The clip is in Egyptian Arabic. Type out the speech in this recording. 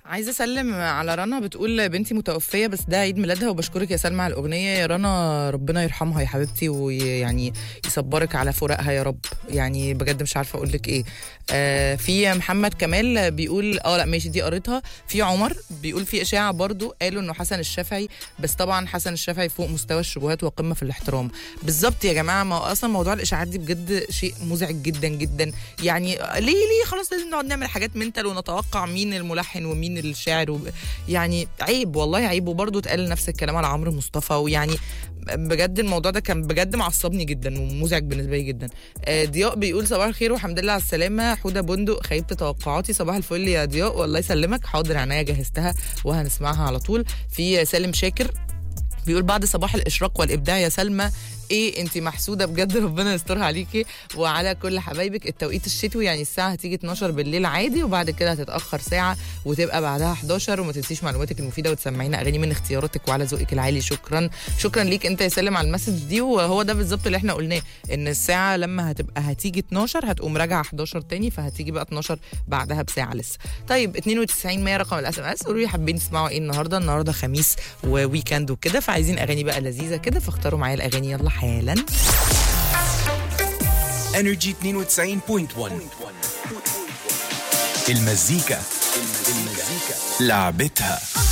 عايزه اسلم على رنا بتقول بنتي متوفيه بس ده عيد ميلادها وبشكرك يا سلمى على الاغنيه يا رنا ربنا يرحمها يا حبيبتي ويعني يصبرك على فراقها يا رب يعني بجد مش عارفه اقول لك ايه آه في محمد كمال بيقول اه لا ماشي دي قريتها في عمر بيقول في اشاعه برضو قالوا انه حسن الشافعي بس طبعا حسن الشافعي فوق مستوى الشبهات وقمه في الاحترام بالظبط يا جماعه ما هو اصلا موضوع الاشاعات دي بجد شيء مزعج جدا جدا يعني ليه ليه خلاص لازم نقعد نعمل حاجات منتل ونتوقع مين الملحن ومين الشاعر وب... يعني عيب والله عيب وبرضه اتقال نفس الكلام على عمرو مصطفى ويعني بجد الموضوع ده كان بجد معصبني جدا ومزعج بالنسبه لي جدا آه، ضياء بيقول صباح الخير والحمد لله على السلامه حوده بندق خيبت توقعاتي صباح الفل يا ضياء والله يسلمك حاضر عينيا جهزتها وهنسمعها على طول في سالم شاكر بيقول بعد صباح الاشراق والابداع يا سلمى ايه انت محسوده بجد ربنا يسترها عليكي وعلى كل حبايبك التوقيت الشتوي يعني الساعه هتيجي 12 بالليل عادي وبعد كده هتتاخر ساعه وتبقى بعدها 11 وما تنسيش معلوماتك المفيده وتسمعينا اغاني من اختياراتك وعلى ذوقك العالي شكرا شكرا ليك انت يا سالم على المسج دي وهو ده بالظبط اللي احنا قلناه ان الساعه لما هتبقى هتيجي 12 هتقوم راجعه 11 تاني فهتيجي بقى 12 بعدها بساعه لسه طيب 92 100 رقم الاس ام اس قولوا لي حابين تسمعوا ايه النهارده النهارده خميس وويكند وكده فعايزين اغاني بقى لذيذه كده فاختاروا معايا الاغاني يلا حالا انرجي 92.1 المزيكا المزيكا لعبتها